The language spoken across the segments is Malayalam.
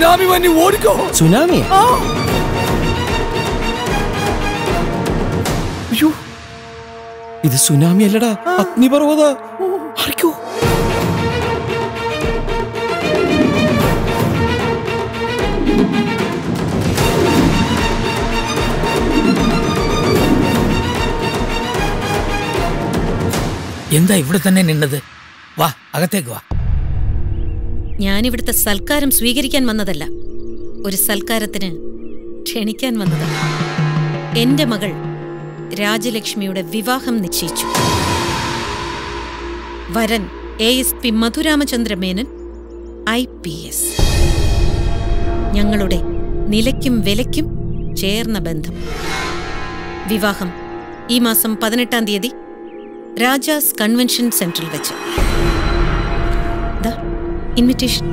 സുനാമി വന്നി ഓടിക്കോ സുനാമി ആ. അയ്യോ ഇത് സുനാമി അല്ലടാ അഗ്നിപർവ്വത അറിക്കോ എന്താ ഇവിടെ തന്നെ നിന്നത് വാ അകത്തേക്ക് വാ ഞാനിവിടുത്തെ സൽക്കാരം സ്വീകരിക്കാൻ വന്നതല്ല ഒരു സൽക്കാരത്തിന് ക്ഷണിക്കാൻ വന്നതാണ് എന്റെ മകൾ രാജലക്ഷ്മിയുടെ വിവാഹം നിശ്ചയിച്ചു വരൻ A S P Madhuramachandra Menon I P S ഞങ്ങളുടെ നിലയ്ക്കും വിലയ്ക്കും ചേർന്ന ബന്ധം വിവാഹം ഈ മാസം പതിനെട്ടാം തീയതി രാജാസ് കൺവെൻഷൻ സെന്ററിൽ വെച്ച് ദാ ഇൻവിറ്റേഷൻ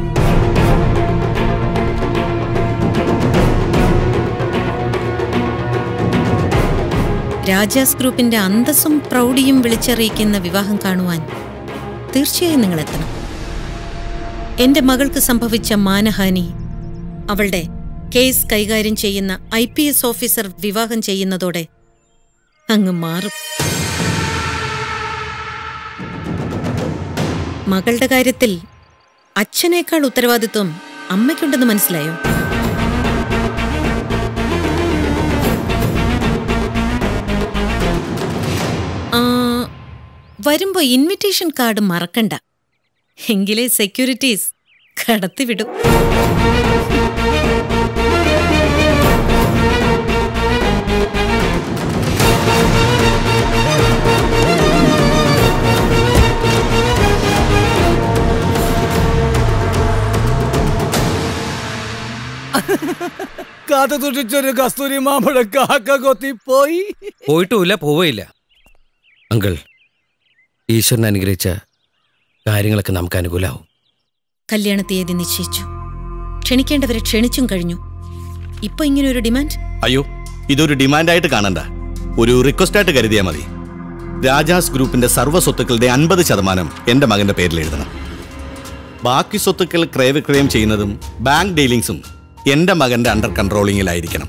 രാജാസ് ഗ്രൂപ്പിന്റെ അന്തസ്സും പ്രൗഢിയും വിളിച്ചറിയിക്കുന്ന വിവാഹം കാണുവാൻ തീർച്ചയായും നിങ്ങൾ എത്തണം എന്റെ മകൾക്ക് സംഭവിച്ച മാനഹാനി അവളുടെ കേസ് കൈകാര്യം ചെയ്യുന്ന ഐ പി എസ് ഓഫീസർ വിവാഹം ചെയ്യുന്നതോടെ അങ്ങ് മാറും മകളുടെ കാര്യത്തിൽ അച്ഛനേക്കാൾ ഉത്തരവാദിത്വം അമ്മയ്ക്കുണ്ടെന്ന് മനസ്സിലായോ ആ, വരുമ്പോ ഇൻവിറ്റേഷൻ കാർഡ് മറക്കണ്ട എങ്കിലേ സെക്യൂരിറ്റീസ് കടത്തിവിടും കാത്തു തുടിച്ചൊരു കസ്തൂരി മാമ്പഴ കാക്ക കൊത്തി പോയി പോയിട്ടുമില്ല പോവുകയില്ല അങ്കിൾ ഈശ്വരൻ അനുഗ്രഹിച്ച കാര്യങ്ങളൊക്കെ നമുക്ക് അനുകൂലമാവും കല്യാണ തീയതി നിശ്ചയിച്ചു ക്ഷണിക്കേണ്ടവരെ ക്ഷണിച്ചും കഴിഞ്ഞു ഇപ്പൊ ഇങ്ങനെ ഒരു ഡിമാൻഡ് അയ്യോ ഇതൊരു ഡിമാൻഡായിട്ട് കാണണ്ട ഒരു റിക്വസ്റ്റായിട്ട് കരുതിയാൽ മതി രാജാസ് ഗ്രൂപ്പിന്റെ സർവ്വ സ്വത്തുക്കളുടെ അൻപത് ശതമാനം എന്റെ മകന്റെ പേരിൽ എഴുതണം ബാക്കി സ്വത്തുക്കൾ ക്രയവിക്രയം ചെയ്യുന്നതും ബാങ്ക് ഡീലിങ്സും എന്റെ മകന്റെ അണ്ടർ കൺട്രോളിങ്ങിലായിരിക്കണം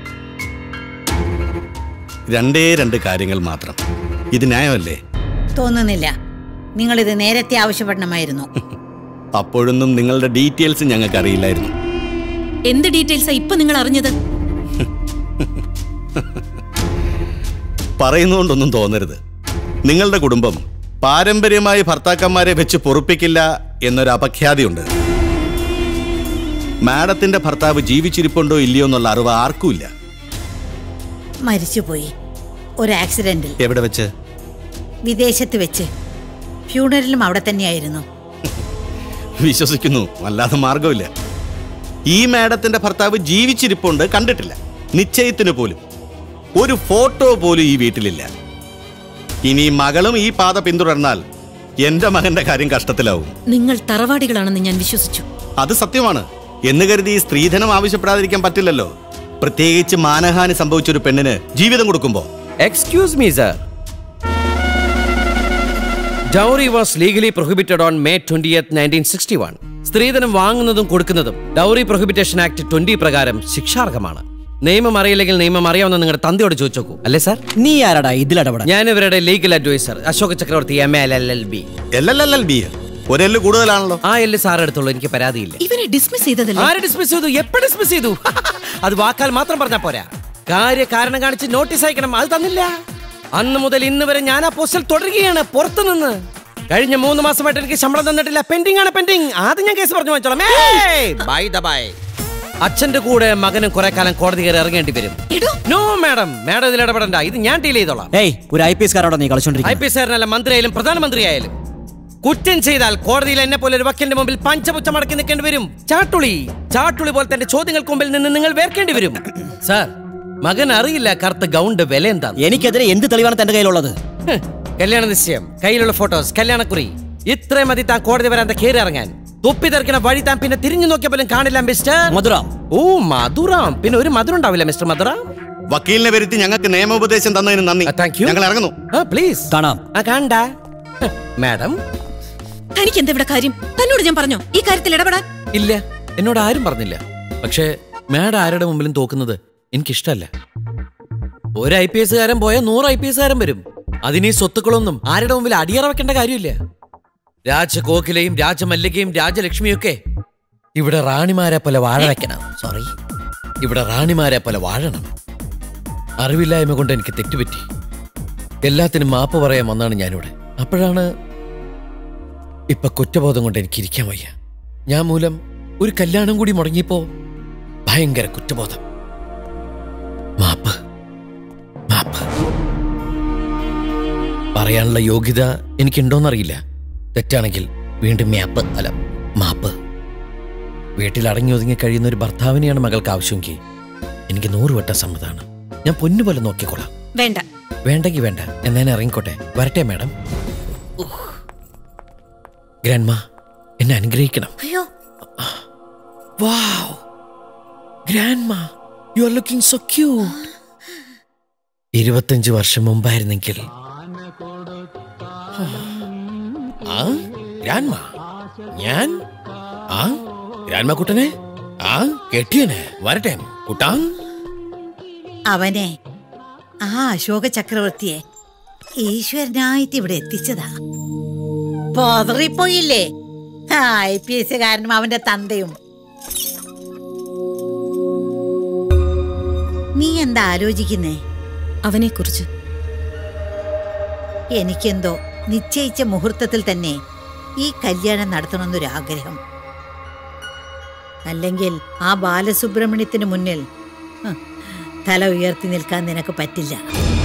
രണ്ടേ രണ്ട് കാര്യങ്ങൾ മാത്രം ഇത് ന്യായമല്ലേ തോന്നുന്നില്ല നിങ്ങളിത് നേരത്തെ ആവശ്യപ്പെടണമായിരുന്നു അപ്പോഴൊന്നും നിങ്ങളുടെ ഡീറ്റെയിൽസ് ഞങ്ങൾക്ക് അറിയില്ലായിരുന്നു എന്ത് ഡീറ്റെയിൽസാ ഇപ്പൊ നിങ്ങൾ അറിഞ്ഞത് പറയുന്നതുകൊണ്ടൊന്നും തോന്നരുത് നിങ്ങളുടെ കുടുംബം പാരമ്പര്യമായി ഭർത്താക്കന്മാരെ വെച്ച് പൊറുപ്പിക്കില്ല എന്നൊരു അപഖ്യാതിയുണ്ട് മാഡത്തിന്റെ ഭർത്താവ് ജീവിച്ചിരിപ്പുണ്ടോ ഇല്ലയോ എന്നുള്ള അറിവ് ആർക്കുമില്ല മരിച്ചുപോയി ഒരു ആക്സിഡന്റിൽ എവിടെ വെച്ച് വിദേശത്ത് വെച്ച് ഫ്യൂണറലും അവിടെ തന്നെയായിരുന്നു വിശ്വസിക്കുന്നു അല്ലാതെ മാർഗമില്ല ഈ മാഡത്തിന്റെ ഭർത്താവ് ജീവിച്ചിരിപ്പുണ്ട് കണ്ടിട്ടില്ല നിശ്ചയത്തിന് പോലും ഒരു ഫോട്ടോ പോലും ഈ വീട്ടിലില്ല ഇനി മകളും ഈ പാത പിന്തുടർന്നാൽ എന്റെ മകന്റെ കാര്യം കഷ്ടത്തിലാവും നിങ്ങൾ തറവാടികളാണെന്ന് ഞാൻ വിശ്വസിച്ചു അത് സത്യമാണ് എന്ന് കരുതി സ്ത്രീധനം ആവശ്യപ്പെടാതിരിക്കാൻ പറ്റില്ലല്ലോ പ്രത്യേകിച്ച് മാനഹാനി സംഭവിച്ച ഒരു പെണ്ണിന് ജീവിതം കൊടുക്കുമ്പോ excuse me sir dowry was legally prohibited on May twentieth nineteen sixty one സ്ത്രീധനം വാങ്ങുന്നതും കൊടുക്കുന്നതും ഡൗറി പ്രൊഹിബിറ്റേഷൻ ആക്ട് ട്വന്റി പ്രകാരം ശിക്ഷാർഹമാണ് നിയമം അറിയില്ലെങ്കിൽ നിയമം അറിയാവുന്ന നിങ്ങളുടെ തന്തയോട് ചോദിച്ചു നോക്കൂ അല്ലേ സാർ നീ ആരാടാ ഇതിലിടപെടാൻ ഞാൻ ഇവരുടെ legal adviser Ashok Chakravarthy M L L L B L L L L B ഒരെല്ല് കൂടുതലാണല്ലോ ആ എല്ല് സാർ എടുത്തോളൂ എനിക്ക് പരാതിയില്ല ഇവനെ ഡിസ്മിസ് ചെയ്തതല്ലേ ആരെ ഡിസ്മിസ് ചെയ്തു എപ്പോ ഡിസ്മിസ് ചെയ്തു അത് വാക്കാൽ മാത്രം പറഞ്ഞാ പോരാ കാര്യ കാരണം കാണിച്ച് നോട്ടീസ് അയക്കണം അത് തന്നില്ല അന്ന് മുതൽ ഇന്ന് വരെ ഞാൻ ആ പോസ്റ്റിൽ തുടരുകയാണ് പുറത്തു നിന്ന് കഴിഞ്ഞ മൂന്ന് മാസമായിട്ട് എനിക്ക് ശമ്പളം തന്നിട്ടില്ല പെൻഡിങ് ആണ് പെൻഡിങ് ആദ്യം ഞാൻ കേസ് പറഞ്ഞു വാങ്ങിച്ചോളാം ബൈ ദ ബൈ അച്ഛന്റെ കൂടെ മകനും കുറെ കാലം കോടതി കയറി ഇറങ്ങേണ്ടി വരും നോ മാഡം മാഡം ഇതിൽ ഇടപെടണ്ട ഇത് ഞാൻ ഡീൽ ചെയ്തോളാം ഏയ് ഒരു ഐ പി എസ് കാരോടാ നീ ഐ കളിച്ചോണ്ടിരിക്കുന്നത് പി എസ് ആയിരുന്നല്ല മന്ത്രിയായാലും പ്രധാനമന്ത്രിയായാലും കുറ്റം ചെയ്താൽ കോടതിയിൽ എന്നെ പോലെ ഒരു വക്കലിന്റെ മുമ്പിൽ പഞ്ചപുച്ച മടക്കി നിൽക്കേണ്ടി വരും ചാട്ടുളി ചാട്ടുളി പോലെ തന്റെ ചോദ്യങ്ങൾക്ക് മുമ്പിൽ നിന്ന് നിങ്ങൾ വേർക്കേണ്ടി വരും സാർ മകൻ അറിയില്ല കറുത്ത ഗൗണ്ട് വില എന്താ എനിക്കെതിരെ എന്ത് തെളിവാണ് തന്റെ കയ്യിലുള്ളത് കല്യാണ നിശ്ചയം കയ്യിലുള്ള ഫോട്ടോസ് കല്യാണക്കുറി ഇത്രയും മതി താൻ കോടതി വരാൻ കയറി ഇറങ്ങാൻ തൊപ്പി തെറിക്കണ വഴി താൻ പിന്നെ തിരിഞ്ഞു നോക്കിയ പോലും കാണില്ല മിസ്റ്റർ മധുറാം ഓ മധുറാം പിന്നെ ഒരു മധുരം ഉണ്ടാവില്ല മിസ്റ്റർ മധുറാം വക്കീലിനെ വരുത്തി ഞങ്ങൾക്ക് നിയമോപദേശം തന്നതിന് നന്ദി താങ്ക് യു ഞങ്ങൾ ഇറങ്ങുന്നു ആ പ്ലീസ് കാണാം ആ കണ്ട മാഡം തനിക്ക് എന്താ ഇവിടെ കാര്യം തന്നോട് ഞാൻ പറഞ്ഞോ ഈ കാര്യത്തിൽ ഇടപെടാൻ ഇല്ല എന്നോട് ആരും പറഞ്ഞില്ല പക്ഷേ മാഡം ആരുടെ മുമ്പിലും തോക്കുന്നത് എനിക്കിഷ്ടല്ല ഒരു ഐ പി എസ്സുകാരൻ പോയാൽ നൂറ് ഐ പി എസ്സുകാരൻ വരും അതിന് ഈ സ്വത്തുക്കളൊന്നും ആരുടെ മുമ്പിൽ അടിയറ വെക്കേണ്ട കാര്യമില്ല രാജകോകിലയും രാജമല്ലികയും രാജലക്ഷ്മിയും ഒക്കെ ഇവിടെ റാണിമാരെ പോലെ വാഴ വെക്കണം സോറി ഇവിടെ റാണിമാരെ പോലെ വാഴണം അറിവില്ലായ്മ കൊണ്ട് എനിക്ക് തെറ്റുപറ്റി എല്ലാത്തിനും മാപ്പ് പറയാൻ വന്നാണ് ഞാനിവിടെ അപ്പോഴാണ് ഇപ്പൊ കുറ്റബോധം കൊണ്ട് എനിക്ക് ഇരിക്കാൻ വയ്യ ഞാൻ മൂലം ഒരു കല്യാണം കൂടി മുടങ്ങിയപ്പോ ഭയങ്കര കുറ്റബോധം മാപ്പ് മാപ്പ് പറയാനുള്ള യോഗ്യത എനിക്കുണ്ടോന്നറിയില്ല തെറ്റാണെങ്കിൽ വീണ്ടും മാപ്പ് അല്ല മാപ്പ് വീട്ടിൽ അടങ്ങി ഒതുങ്ങി കഴിയുന്ന ഒരു ഭർത്താവിനെയാണ് മകൾക്ക് ആവശ്യമെങ്കിൽ എനിക്ക് നൂറ് വട്ടം സമ്മതമാണ് ഞാൻ പൊന്നുപോലെ നോക്കിക്കോളാം വേണ്ട വേണ്ടെങ്കിൽ വേണ്ട എന്നാൻ ഇറങ്ങിക്കോട്ടെ വരട്ടെ മാഡം ഗ്രാൻഡ്മ എന്നെ അനുഗ്രഹിക്കണം അയ്യോ wow grandma you are looking so cute ഇരുപത്തഞ്ച് വർഷം മുമ്പായിരുന്നെങ്കിൽ ആ ഗ്രാൻഡ്മ ഞാൻ ആ ഗ്രാൻഡ്മ കുട്ടനെ ആ കെട്ടിയനെ വരട്ടെ കുട്ടാ അവനെ ആ അശോക ചക്രവർത്തിയെ ഈശ്വരനായിട്ട് ഇവിടെ എത്തിച്ചതാ പതറിപ്പോയില്ലേ ആ ഐ പി എസ് കാരനും അവന്റെ തന്തയും നീ എന്താ ആലോചിക്കുന്നേ അവനെക്കുറിച്ച് എനിക്കെന്തോ നിശ്ചയിച്ച മുഹൂർത്തത്തിൽ തന്നെ ഈ കല്യാണം നടത്തണമെന്നൊരാഗ്രഹം അല്ലെങ്കിൽ ആ ബാലസുബ്രഹ്മണ്യത്തിന് മുന്നിൽ ഹ്, തല ഉയർത്തി നിൽക്കാൻ നിനക്ക് പറ്റില്ല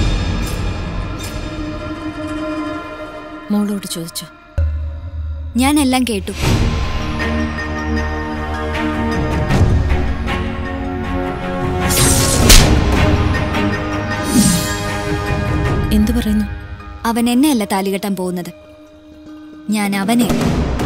മോളോട് ചോദിച്ചോ ഞാൻ എല്ലാം കേട്ടു എന്തു പറയുന്നു അവൻ എന്നെയല്ല താലി കെട്ടാൻ പോകുന്നത് ഞാൻ അവനെ